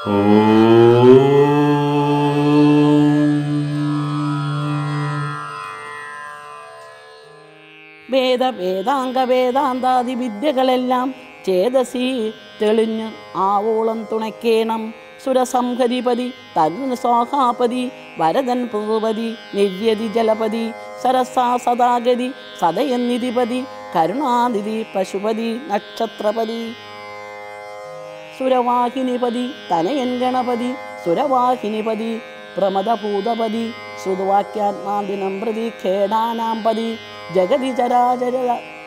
വേദ വേദാംഗ വേദാന്താദി വിദ്യകളെല്ലാം ചേതസി തെളിഞ്ഞ് ആവോളം തുണയ്ക്കേണം സുരസംഹരിപതി തരുണ് സ്വാഹാപതി വരദൻ പുതുപതി നിര്യതി ജലപതി സരസാ സദാഗതി സദയന്നിധിപതി കരുണാനിധി പശുപതി നക്ഷത്രപതി സുരവാഹിനിപതി തനയൻ ഗണപതി സുരവാഹിനിപതി പ്രമദഭൂതപതി ശ്രുതവാക്യാത്മാദിനം പ്രതി ഖേടാനാംപതി ജഗതി ചരാചര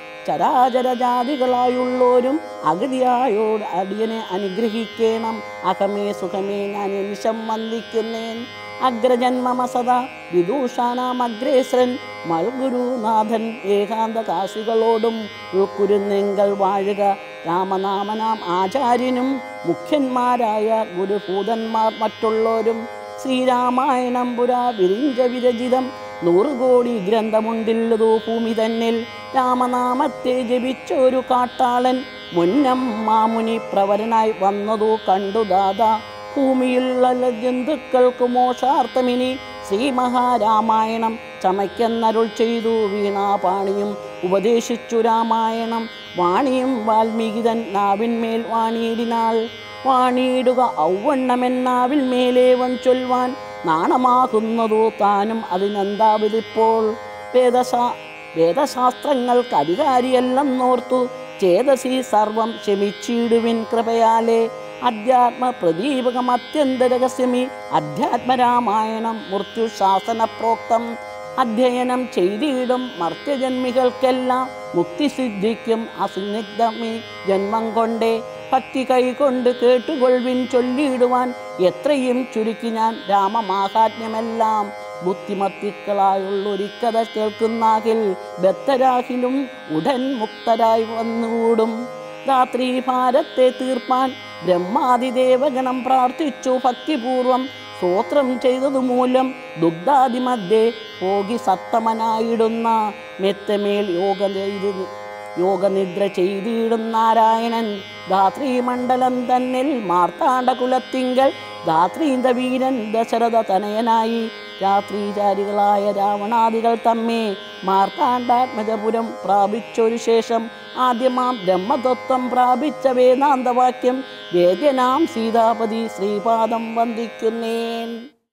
ചരാചരജാതികളായുള്ളോരും അഗതിയായോട് അടിയനെ അനുഗ്രഹിക്കേണം അഹമേ സുഖമേ ഞാൻ നിശം വന്ദിക്കുന്നേൻ അഗ്രജന്മമ സദാ വിദൂഷാനാം അഗ്രേസരൻ മൽഗുരുനാഥൻ ഏകാന്ത കാശികളോടും ഉൾക്കുരുന്നെങ്കൽ വാഴുക രാമനാമനാം ആചാര്യനും മുഖ്യന്മാരായ ഗുരുഭൂതന്മാർ മറ്റുള്ളവരും ശ്രീരാമായണം പുരാ വിരിഞ്ച വിരചിതം നൂറുകോടി ഗ്രന്ഥമുണ്ടില്ലതോ ഭൂമി തന്നിൽ രാമനാമത്തെ ജപിച്ചൊരു കാട്ടാളൻ മുന്നം മാമുനി പ്രവരനായി വന്നതു കണ്ടു ദാദാ ഭൂമിയിലുള്ള ജന്തുക്കൾക്ക് മോഷാർത്ഥമിനി ശ്രീ മഹാരാമായണം ചമയ്ക്കെന്നരുൾ ചെയ്തു വീണാപാണിയും ഉപദേശിച്ചു രാമായണം വാണിയും വാൽമീകിതൻ നാവിന്മേൽ വാണിയിടിനാൾ വാണിയിടുക ഔവണ്ണമെന്നാവിൽ മേലേവൻ ചൊൽവാൻ നാണമാകുന്നതു താനും അതിനെന്താവിതിപ്പോൾ വേദശാ വേദശാസ്ത്രങ്ങൾക്ക് അധികാരിയല്ലെന്നോർത്തു ചേതസി സർവം ക്ഷമിച്ചിടുവിൻ കൃപയാലേ അധ്യാത്മ പ്രദീപകം അത്യന്ത രഹസ്യമി അധ്യാത്മരാമായണം മൃത്യുശാസന പ്രോക്തം അധ്യയനം ചെയ്തിടും മർത്യജന്മികൾക്കെല്ലാം മുക്തി സിദ്ധിക്കും അസുനിഗ്ധമി ജന്മം കൊണ്ടേ ഭക്തി കൈകൊണ്ട് കേട്ടുകൊൾവിൻ ചൊല്ലിയിടുവാൻ എത്രയും ചുരുക്കി ഞാൻ രാമമാഹാത്മ്യമെല്ലാം ബുദ്ധിമത്തിക്കളായുള്ളൊരിക്കഥ കേൾക്കുന്നാകിൽ ബദ്ധരാഹിലും ഉടൻ മുക്തരായി വന്നുകൂടും രാത്രി ഭാരത്തെ തീർപ്പാൻ ബ്രഹ്മാതിദേവഗണം പ്രാർത്ഥിച്ചു ഭക്തിപൂർവം സ്തോത്രം ചെയ്തതു മൂലം ദുഗ്ധാദിമധ്യേ പോകി സത്തമനായിടുന്ന മെത്തമേൽ യോഗ ചെയ്ത് യോഗനിദ്ര ചെയ്തിടും നാരായണൻ ധാത്രി മണ്ഡലം തന്നിൽ മാർത്താണ്ഡ കുലത്തിങ്കൽ ധാത്രീന്ദ വീരൻ ദശരഥ തനയനായി രാത്രിചാരികളായ രാവണാദികൾ തമ്മേ മാർത്താണ്ഡാത്മജപുരം പ്രാപിച്ചൊരു ശേഷം ആദ്യമാം ബ്രഹ്മതത്വം പ്രാപിച്ച വേദാന്തവാക്യം വേദ്യനാം സീതാപതി ശ്രീപാദം വന്ദിക്കുന്നേൻ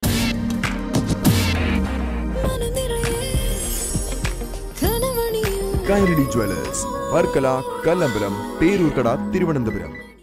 മനനിറയെ കനവണിയൂ കൈരളി ജ്വല്ലേഴ്സ് വർക്കല കല്ലമ്പലം പേരൂർക്കട തിരുവനന്തപുരം